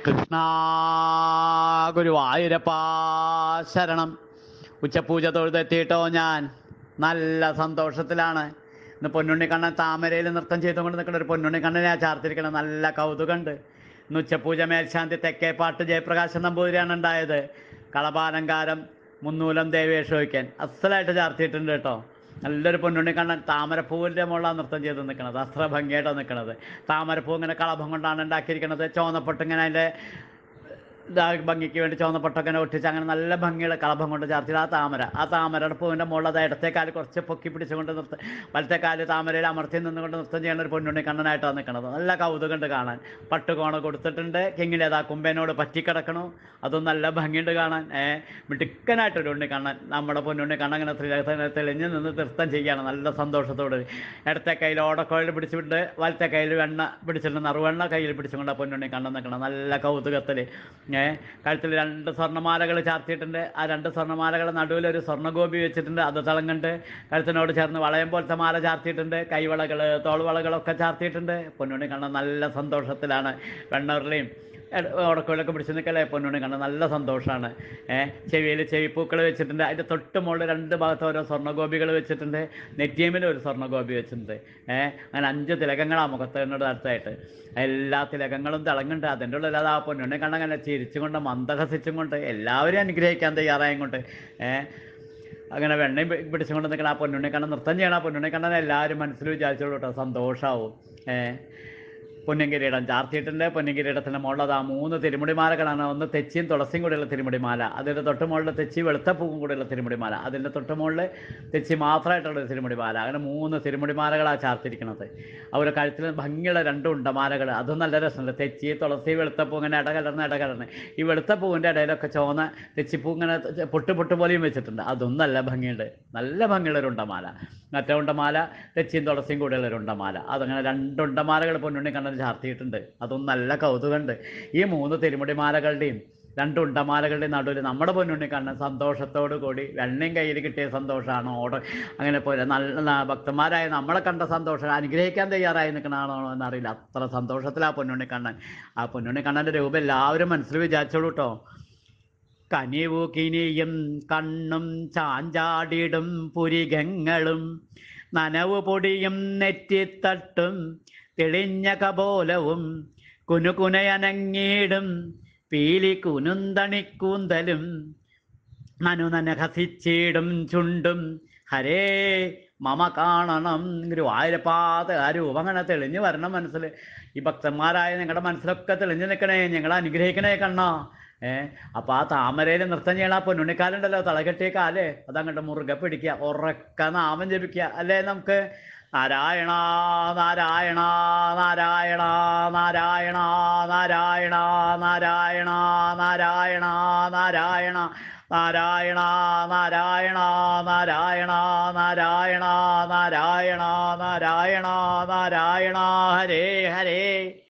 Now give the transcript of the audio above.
കൃഷ്ണ ഗുരുവായൂരപ്പാ ശരണം ഉച്ചപൂജ തൊഴുതെത്തിയിട്ടോ ഞാൻ നല്ല സന്തോഷത്തിലാണ് ഇന്ന് പൊന്നുണ്ണി കണ്ണൻ താമരയിൽ നൃത്തം ചെയ്തുകൊണ്ട് നിൽക്കുന്ന ഒരു പൊന്നുണ്ണി കണ്ണനെ ചാർത്തിരിക്കണം നല്ല കൗതുകമുണ്ട് ഇന്ന് ഉച്ചപൂജ മേൽശാന്തി തെക്കേപ്പാട്ട് ജയപ്രകാശൻ നമ്പൂതിരിയാണ് ഉണ്ടായത് കളഭാലങ്കാരം മുന്നൂലം ദേവേഷോയ്ക്കൻ അസലായിട്ട് ചാർത്തിയിട്ടുണ്ട് കേട്ടോ നല്ലൊരു പൊന്നുണ്ണി കണ്ണൻ താമരപ്പൂവിൻ്റെ മുകളിലാണ് നൃത്തം ചെയ്ത് നിൽക്കുന്നത് അത്ര ഭംഗിയായിട്ടാണ് നിൽക്കുന്നത് താമരപ്പൂ ഇങ്ങനെ കളഭം കൊണ്ടാണ് ഉണ്ടാക്കിയിരിക്കുന്നത് ചോന്നപ്പൊട്ട് ഇങ്ങനെ അതിൻ്റെ ഇതാ ഭംഗിക്ക് വേണ്ടി ചുവന്നപ്പൊട്ടൊക്കെ ഇങ്ങനെ ഒട്ടിച്ച് അങ്ങനെ നല്ല ഭംഗിയുള്ള കളഭം കൊണ്ട് ചാർത്തിയത് ആ താമര ആ താമരയുടെ പൂവിൻ്റെ മുകളിൽ അത് ഇടത്തെ കാല് കുറച്ച് പൊക്കി പിടിച്ചുകൊണ്ട് നിർത്ത വലത്തെ കാല് താമരയിൽ അമർത്തി നിന്നുകൊണ്ട് നൃത്തം ചെയ്യുന്ന ഒരു പൊന്നുണ്ണി കണ്ണനായിട്ടാണ് നിൽക്കുന്നത് നല്ല കൗതുകമുണ്ട് കാണാൻ പട്ടുകോണ കൊടുത്തിട്ടുണ്ട് കിങ്ങിലെ അതാ കുമ്പേനോട് പറ്റിക്കിടക്കണു അതും നല്ല ഭംഗിയുണ്ട് കാണാൻ ഏ മിടുക്കനായിട്ടൊരു ഉണ്ണി കണ്ണൻ നമ്മുടെ പൊന്നുണ്ണി കണ്ണൻ അങ്ങനെ ത്രിലകത്തിന് തെളിഞ്ഞ് നിന്ന് നൃത്തം ചെയ്യുകയാണ് നല്ല സന്തോഷത്തോട് ഇടത്തെ കയ്യിൽ ഓടക്കോയിൽ പിടിച്ചിട്ട് വലത്തെ കയ്യിൽ വെണ്ണ പിടിച്ചിട്ട് നറുവെണ്ണ കയ്യിൽ പിടിച്ചുകൊണ്ട് ആ പൊന്നുണ്ണി കണ്ണൻ നിൽക്കണം നല്ല കൗതുകത്തിൽ ഏ കഴുത്തിൽ രണ്ട് സ്വർണ്ണമാലകൾ ചാർത്തിയിട്ടുണ്ട് ആ രണ്ട് സ്വർണ്ണമാലകളുടെ നടുവിൽ ഒരു സ്വർണ്ണഗോപി വെച്ചിട്ടുണ്ട് അത് തിളങ്ങുന്നുണ്ട് കഴുത്തിനോട് ചേർന്ന് വളയം പോലത്തെ മാല ചാർത്തിയിട്ടുണ്ട് കൈവളകൾ തോൾവളകളൊക്കെ ചാർത്തിയിട്ടുണ്ട് പൊന്നുണ്ണി കണ്ണൻ നല്ല സന്തോഷത്തിലാണ് വെണ്ണൂറിലെയും ഉടക്കോലൊക്കെ പിടിച്ച് നിൽക്കല്ലേ പൊന്നുണ്ണി കണ്ണൻ നല്ല സന്തോഷമാണ് ഏഹ് ചെവിയിൽ ചെവിപ്പൂക്കൾ വെച്ചിട്ടുണ്ട് അതിൻ്റെ തൊട്ട് മുകളിൽ രണ്ട് ഭാഗത്ത് ഓരോ സ്വർണ്ണഗോപികൾ വെച്ചിട്ടുണ്ട് നെറ്റിയമ്മിൽ ഒരു സ്വർണ്ണഗോപി വെച്ചിട്ടുണ്ട് ഏഹ് അങ്ങനെ അഞ്ച് തിലകങ്ങളാണ് മുഖത്തിനോട് അടുത്തായിട്ട് എല്ലാ തിലകങ്ങളും തിളങ്ങുന്നുണ്ട് അതിൻ്റെ ഉള്ളിൽ അത് ആ പൊന്നുണ്ണി കണ്ണൻ അങ്ങനെ ചിരിച്ചും കൊണ്ട് മന്ദഹസിച്ചും കൊണ്ട് എല്ലാവരെയും അനുഗ്രഹിക്കാൻ തയ്യാറായും കൊണ്ട് ഏഹ് അങ്ങനെ വെണ്ണയും പി- പിടിച്ചുകൊണ്ട് നിൽക്കണം ആ പൊന്നുണ്ണി കണ്ണൻ നൃത്തം ചെയ്യണം ആ പൊന്നുണ്ണി കണ്ണൻ എല്ലാവരും മനസ്സിൽ വിചാരിച്ചോളൂ കേട്ടോ സന്തോഷമാവും ഏഹ് പൊന്നിങ്കിരീടം ചാർത്തിയിട്ടുണ്ട് പൊന്നിങ്കിരീടത്തിൻ്റെ മുകളിൽ ആ മൂന്ന് തിരുമുടിമാലകളാണ് ഒന്ന് തെച്ചിയും തുളസിയും കൂടെയുള്ള തിരുമുടിമാല അതിൻ്റെ തൊട്ട് മുകളിൽ തെച്ചി വെളുത്തപ്പൂവും കൂടെയുള്ള തിരുമുടിമാല അതിൻ്റെ തൊട്ട് മുകളിൽ തെച്ചി മാത്രമായിട്ടുള്ള ഒരു തിരുമുടിമാല അങ്ങനെ മൂന്ന് തിരുമുടിമാലകളാണ് ചാർത്തിരിക്കുന്നത് അവർ കഴുത്തിൽ ഭംഗിയുള്ള രണ്ട് ഉണ്ടമാലകൾ അതും നല്ല രസമുണ്ട് തെച്ചി തുളസി വെളുത്തപ്പൂ ഇങ്ങനെ ഇടകലർന്ന് ഇടകലർന്ന് ഈ വെളുത്തപ്പൂവിൻ്റെ ഇടയിലൊക്കെ ചുവന്ന തെച്ചിപ്പൂ ഇങ്ങനെ പൊട്ട് പൊട്ട് പോലെയും വെച്ചിട്ടുണ്ട് അതും നല്ല ഭംഗിയുണ്ട് നല്ല ഭംഗിയുള്ള ഒരു ഉണ്ടമാല മറ്റേ ഉണ്ടമാല തെച്ചിയും തുളസിയും കൂടെയുള്ള ഒരു ഉണ്ടമാല അതങ്ങനെ രണ്ട് ഉണ്ടമാലകൾ പൊന്നുണ്ണി കണ്ണൻ ചാർത്തിയിട്ടുണ്ട് അതും നല്ല കൗതുകമുണ്ട് ഈ മൂന്ന് തിരുമുടിമാലകളുടെയും രണ്ട് ഉണ്ടമാലകളുടെ നടുവിൽ നമ്മുടെ പൊന്നുണ്ണി കണ്ണൻ സന്തോഷത്തോടു കൂടി വെണ്ണയും കയ്യിൽ കിട്ടിയ സന്തോഷമാണോ ഓട അങ്ങനെ പോലെ നല്ല ഭക്തന്മാരായ നമ്മളെ കണ്ട സന്തോഷം അനുഗ്രഹിക്കാൻ തയ്യാറായി നിൽക്കണതാണോ എന്നറിയില്ല അത്ര സന്തോഷത്തിലാ പൊന്നുണ്ണി കണ്ണൻ ആ പൊന്നുണ്ണി കണ്ണൻ്റെ രൂപം എല്ലാവരും മനസ്സിൽ വിചാരിച്ചോളൂ കേട്ടോ കനിവു കിനിയും കണ്ണും ചാഞ്ചാടിടും പുരികങ്ങളും നനവു പൊടിയും നെറ്റിത്തട്ടും തെളിഞ്ഞ കപോലവും കുനുകുനയനങ്ങീടും പീലി കുനുന്തണിക്കൂന്തലും നനുനന ഹസിച്ചിടും ചുണ്ടും ഹരേ മമ കാണണം ഗുരുവായൂരപ്പാത ആ രൂപം അങ്ങനെ തെളിഞ്ഞു വരണം മനസ്സിൽ ഈ ഭക്തന്മാരായ നിങ്ങളുടെ മനസ്സിലൊക്കെ തെളിഞ്ഞു നിൽക്കണേ ഞങ്ങളെ അനുഗ്രഹിക്കണേ കണ്ണാ ഏ അപ്പൊ ആ താമരയിൽ നൃത്തം ചെയ്യണ ആ പൊന്നുണ്ണിക്കാലുണ്ടല്ലോ തളകെട്ടിയ കാല് അതങ്ങോട്ട് മുറുകെ പിടിക്കുക ഉറക്ക നാമം ജപിക്കുക അല്ലേ നമുക്ക് നാരായണ നാരായണ നാരായണ നാരായണ നാരായണ നാരായണ നാരായണ നാരായണ നാരായണ നാരായണ നാരായണ നാരായണ നാരായണ നാരായണ നാരായണ ഹരേ ഹരേ